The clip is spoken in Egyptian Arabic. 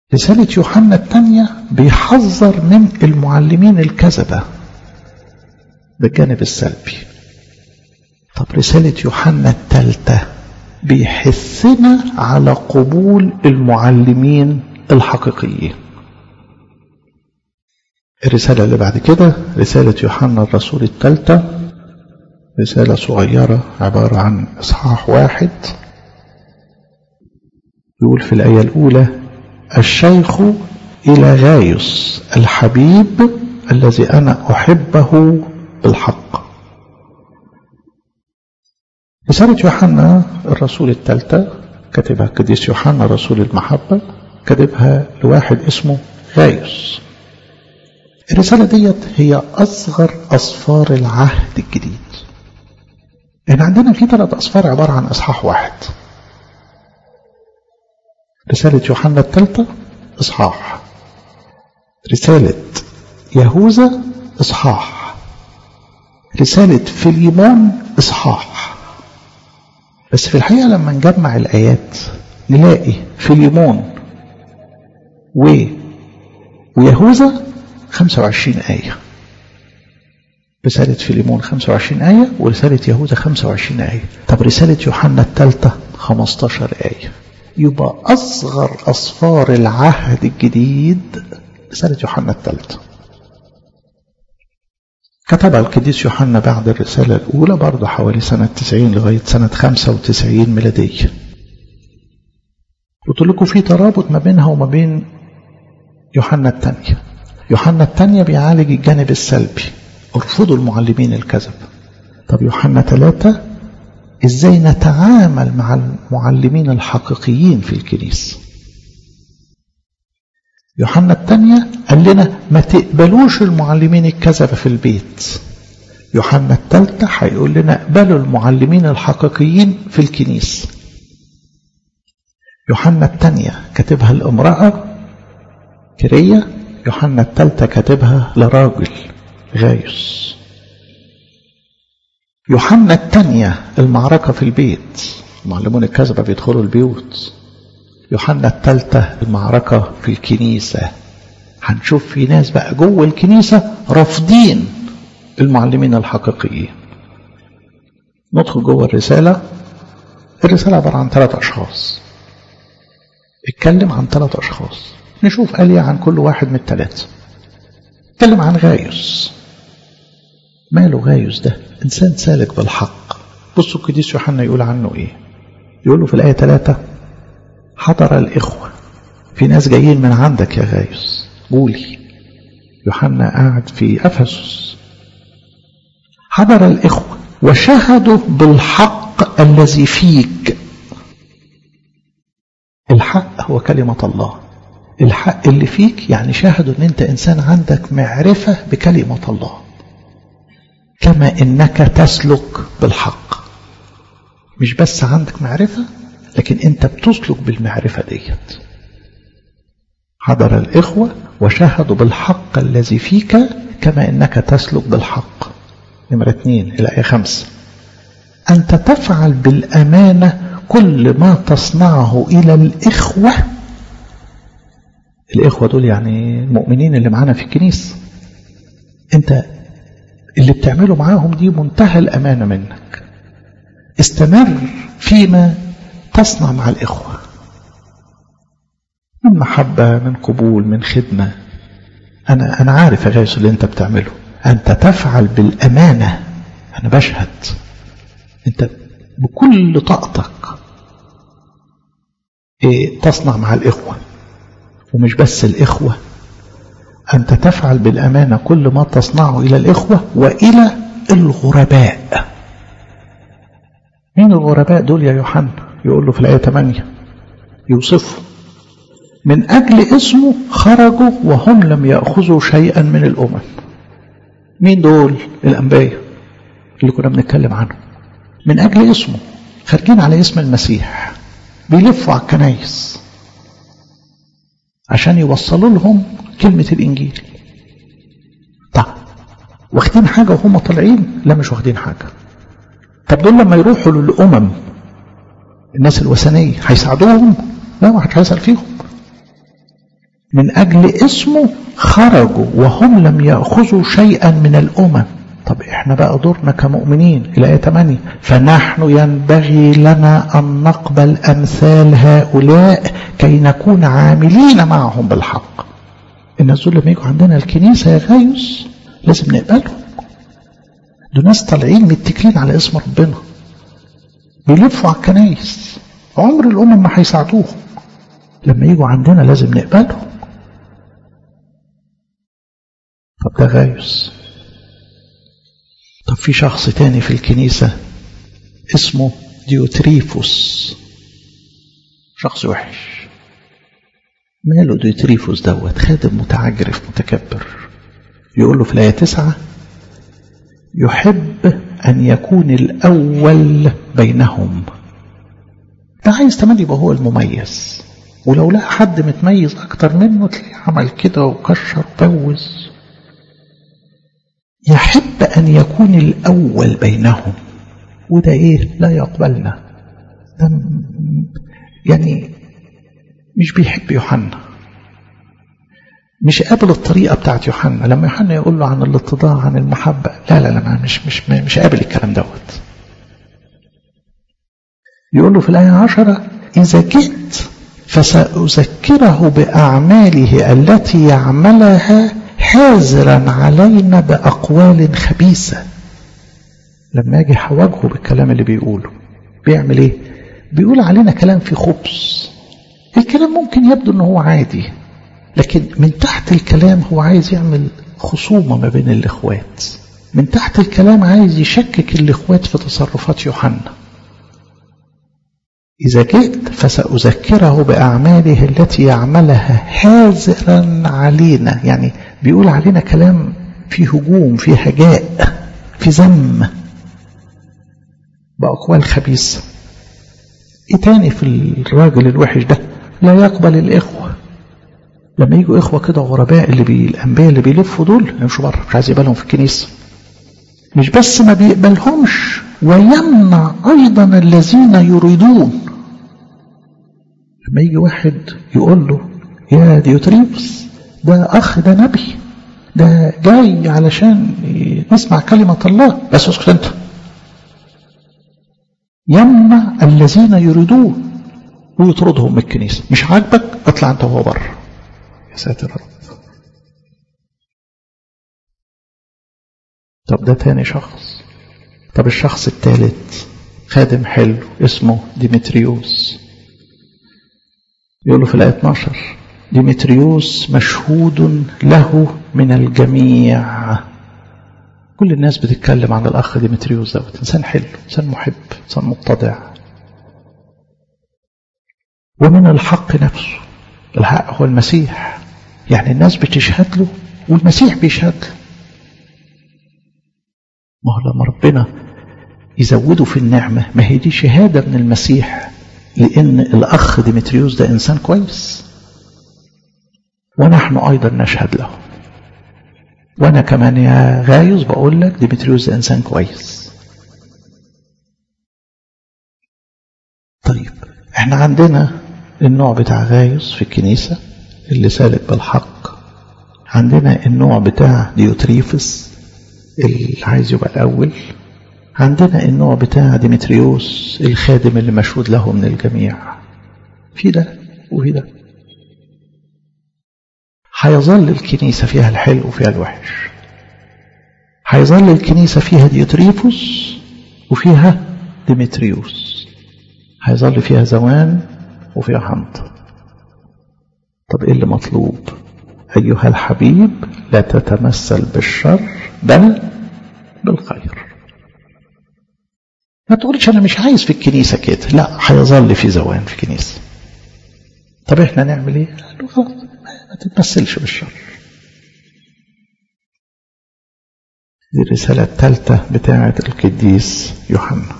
رسالة يوحنا الثانية بيحذر من المعلمين الكذبة بالجانب السلبي طب رسالة يوحنا الثالثة بيحثنا على قبول المعلمين الحقيقيين الرسالة اللي بعد كده رسالة يوحنا الرسول الثالثة رسالة صغيرة عبارة عن إصحاح واحد يقول في الآية الأولى الشيخ إلى غايس الحبيب الذي أنا أحبه بالحق رسالة يوحنا الرسول الثالثة كتبها القديس يوحنا رسول المحبة كتبها لواحد اسمه غايس الرسالة ديت هي أصغر أصفار العهد الجديد إن عندنا في ثلاث أصفار عبارة عن إصحاح واحد رسالة يوحنا الثالثة إصحاح رسالة يهوذا إصحاح رسالة فيليمون إصحاح بس في الحقيقة لما نجمع الآيات نلاقي فيليمون و ويهوذا 25 آية رسالة فيليمون 25 آية ورسالة يهوذا 25 آية طب رسالة يوحنا الثالثة 15 آية يبقى أصغر أصفار العهد الجديد رسالة يوحنا الثالثة كتبها القديس يوحنا بعد الرسالة الأولى برضه حوالي سنة 90 لغاية سنة 95 ميلادية قلت لكم في ترابط ما بينها وما بين يوحنا الثانية يوحنا الثانية بيعالج الجانب السلبي ارفضوا المعلمين الكذب طب يوحنا ثلاثة ازاي نتعامل مع المعلمين الحقيقيين في الكنيسة يوحنا الثانية قال لنا ما تقبلوش المعلمين الكذبة في البيت يوحنا الثالثة هيقول لنا اقبلوا المعلمين الحقيقيين في الكنيسة يوحنا الثانية كاتبها الامرأة كرية يوحنا الثالثة كاتبها لراجل غايس يوحنا الثانية المعركة في البيت معلمون الكذبة بيدخلوا البيوت يوحنا الثالثة المعركة في الكنيسة هنشوف في ناس بقى جوه الكنيسة رافضين المعلمين الحقيقيين ندخل جوه الرسالة الرسالة عبارة عن ثلاث أشخاص اتكلم عن ثلاث أشخاص نشوف قال ايه عن كل واحد من الثلاثة اتكلم عن غايوس ماله غايوس ده إنسان سالك بالحق بصوا القديس يوحنا يقول عنه إيه يقول له في الآية 3 حضر الإخوة في ناس جايين من عندك يا غايوس قولي يوحنا قاعد في أفسس حضر الإخوة وشهدوا بالحق الذي فيك الحق هو كلمة الله الحق اللي فيك يعني شاهدوا ان انت انسان عندك معرفة بكلمة الله كما انك تسلك بالحق مش بس عندك معرفة لكن انت بتسلك بالمعرفة ديت حضر الإخوة وشاهدوا بالحق الذي فيك كما إنك تسلك بالحق نمرة اثنين الآية خمسة أنت تفعل بالأمانة كل ما تصنعه إلى الإخوة الإخوة دول يعني المؤمنين اللي معانا في الكنيسة أنت اللي بتعمله معاهم دي منتهى الأمانة منك استمر فيما تصنع مع الإخوة من محبة من قبول من خدمة أنا أنا عارف يا غيث اللي أنت بتعمله أنت تفعل بالأمانة أنا بشهد أنت بكل طاقتك إيه تصنع مع الإخوة ومش بس الإخوة أنت تفعل بالأمانة كل ما تصنعه إلى الإخوة وإلى الغرباء مين الغرباء دول يا يوحنا يقول له في الآية 8 يوصفه من أجل اسمه خرجوا وهم لم يأخذوا شيئا من الأمم مين دول الأنبياء اللي كنا بنتكلم عنه من أجل اسمه خارجين على اسم المسيح بيلفوا على الكنايس عشان يوصلوا لهم كلمة الإنجيل طب واخدين حاجة وهم طالعين لا مش واخدين حاجة طب دول لما يروحوا للأمم الناس الوثنية هيساعدوهم لا ما حد هيسأل فيهم من أجل اسمه خرجوا وهم لم يأخذوا شيئا من الأمم طب احنا بقى دورنا كمؤمنين الآية 8 فنحن ينبغي لنا أن نقبل أمثال هؤلاء كي نكون عاملين معهم بالحق الناس دول لما يجوا عندنا الكنيسة يا غايوس لازم نقبلهم دول ناس طالعين متكلين على اسم ربنا بيلفوا على الكنايس عمر الأمم ما هيساعدوهم لما يجوا عندنا لازم نقبلهم طب ده غايوس طب في شخص تاني في الكنيسة اسمه ديوتريفوس شخص وحش ماله ديوتريفوس دوت خادم متعجرف متكبر يقول له في الآية تسعة يحب أن يكون الأول بينهم ده عايز تمام يبقى هو المميز ولو لقى حد متميز أكتر منه تلاقيه عمل كده وكشر وبوز يحب أن يكون الأول بينهم وده إيه لا يقبلنا ده يعني مش بيحب يوحنا مش قابل الطريقة بتاعت يوحنا لما يوحنا يقول له عن الاتضاع عن المحبة لا لا لا مش مش مش قابل الكلام دوت يقول له في الآية عشرة إذا جئت فسأذكره بأعماله التي يعملها حاذرا علينا بأقوال خبيثة لما أجي حواجهه بالكلام اللي بيقوله بيعمل إيه بيقول علينا كلام في خبز الكلام ممكن يبدو أنه هو عادي لكن من تحت الكلام هو عايز يعمل خصومة ما بين الإخوات من تحت الكلام عايز يشكك الإخوات في تصرفات يوحنا إذا جئت فسأذكره بأعماله التي يعملها حاذرا علينا يعني بيقول علينا كلام في هجوم في هجاء في ذم بأقوال خبيثة إيه تاني في الراجل الوحش ده لا يقبل الإخوة لما يجوا إخوة كده غرباء اللي بي الأنبياء اللي بيلفوا دول يمشوا بره مش عايز يقبلهم في الكنيسة مش بس ما بيقبلهمش ويمنع أيضا الذين يريدون لما يجي واحد يقول له يا ديوتريفس ده أخ ده نبي ده جاي علشان نسمع كلمة الله بس اسكت أنت يمنع الذين يريدون ويطردهم من الكنيسة مش عاجبك اطلع أنت وهو بره يا ساتر رب طب ده تاني شخص طب الشخص الثالث خادم حلو اسمه ديمتريوس يقول له في الآية 12 ديمتريوس مشهود له من الجميع كل الناس بتتكلم عن الأخ ديمتريوس دوت إنسان حلو إنسان محب إنسان متضع ومن الحق نفسه الحق هو المسيح يعني الناس بتشهد له والمسيح بيشهد له ما هو لما ربنا يزوده في النعمة ما هي دي شهادة من المسيح لأن الأخ ديمتريوس ده إنسان كويس ونحن أيضا نشهد له وأنا كمان يا غايز بقول لك ديمتريوس ده إنسان كويس طيب احنا عندنا النوع بتاع غايز في الكنيسة اللي سالك بالحق عندنا النوع بتاع ديوتريفس اللي عايز يبقى الأول عندنا النوع بتاع ديمتريوس الخادم اللي مشهود له من الجميع في ده وفي ده هيظل الكنيسة فيها الحلو وفيها الوحش هيظل الكنيسة فيها ديوتريفوس وفيها ديمتريوس هيظل فيها زوان وفيها حنط طب ايه اللي مطلوب أيها الحبيب لا تتمثل بالشر بل بالخير ما تقولش أنا مش عايز في الكنيسة كده لا هيظل في زوان في الكنيسة طب احنا نعمل ايه خلاص ما تتمثلش بالشر دي الرسالة الثالثة بتاعة القديس يوحنا